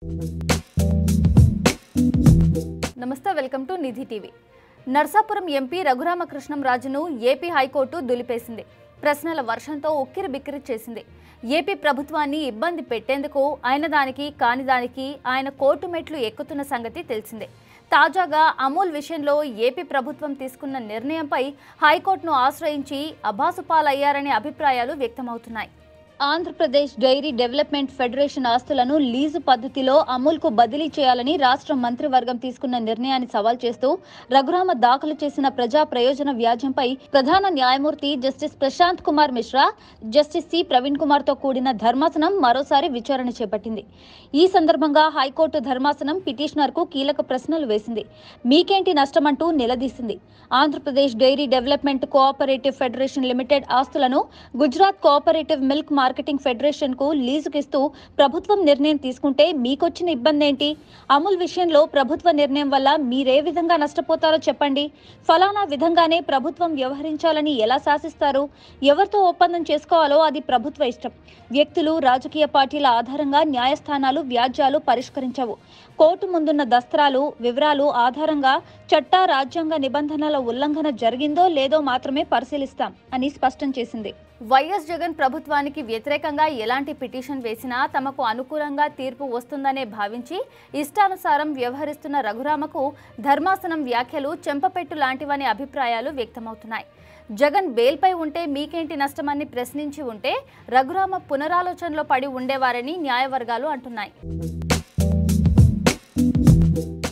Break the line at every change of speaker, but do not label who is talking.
నమస్తే welcome to Nidhi TV Narsapuram MP రఘురామకృష్ణం రాజును ఏపీ హైకోర్టు దులిపేసింది ప్రశ్నల వర్షంతో ఉక్కిరి బిక్కిరి చేసింది ఏపీ ప్రభుత్వాన్ని ఇబ్బంది పెట్టేందుకు ఆయన దానికి కాని దానికి ఆయన కోర్టు మెట్లు ఎక్కుతున్న సంగతి తెలిసిందే తాజాగా అమూల్ విషయంలో ఏపీ ప్రభుత్వం తీసుకున్న నిర్ణయంపై హైకోర్టును ఆశ్రయించి అభాసుపాలయ్యారనే అభిప్రాయాలు వ్యక్తమవుతున్నాయి ఆంధ్రప్రదేశ్ డైరీ డెవలప్మెంట్ ఫెడరేషన్ ఆస్తులను లీజు పద్ధతిలో అమూల్కు బదిలీ చేయాలని రాష్ట్ర మంత్రివర్గం తీసుకున్న నిర్ణయాన్ని సవాల్ చేస్తూ రఘురామ దాఖలు చేసిన ప్రజా ప్రయోజన వ్యాజ్యంపై ప్రధాన న్యాయమూర్తి justice Prashant Kumar Mishra justice C Praveen కుమార్తో కూడిన ధర్మాసనం మరోసారి విచారణ చేపట్టింది ఈ సందర్భంగా హైకోర్టు ధర్మాసనం పిటిషనర్కు కీలక ప్రశ్నలు వేసింది మీకేంటి నష్టమంటూ నిలదీసింది Andhra Pradesh dairy development cooperative federation limited ఆస్తులను Gujarat cooperative milk marketing federation కు లీజుకిస్తూ ప్రభుత్వం నిర్ణయం తీసుకుంటే మీకొచ్చిన ఇబ్బంది ఏంటి అమూల్ విషయంలో ప్రభుత్వ నిర్ణయం వల్ల మీరే విధంగా నష్టపోతారో చెప్పండి ఫలానా విధంగానే ప్రభుత్వం వ్యవహరించాలని ఎలా శాసిస్తారు ఎవరితో ఒప్పందం చేసుకోవాలో అది ప్రభుత్వ ఇష్టం వ్యక్తులు రాజకీయ పార్టీల ఆధారంగా న్యాయస్థానాలు వ్యాజ్యాలు పరిష్కరించవు కోర్టు ముందున్న దస్త్రాలు వివరాలు ఆధారంగా చట్ట రాజ్యాంగ నిబంధనల ఉల్లంఘన జరిగిందో లేదో మాత్రమే పరిశీలిస్తాం అని స్పష్టం చేసింది వైఎస్ జగన్ ప్రభుత్వానికి వ్యతిరేకంగా ఎలాంటి పిటిషన్ వేసినా తమకు అనుకూలంగా తీర్పు వస్తుందనే భావించి ఇష్టానుసారం వ్యవహరిస్తున్న రఘురామకు ధర్మాసనం వ్యాఖ్యలు చెంపపెట్టు లాంటివనే అభిప్రాయాలు వ్యక్తమవుతున్నాయి జగన్ బెయిల్పై ఉంటే మీకేంటి నష్టమని ప్రశ్నించి ఉంటే రఘురామ పునరాలోచనలో పడి ఉండేవారని న్యాయవర్గాలు అంటున్నాయి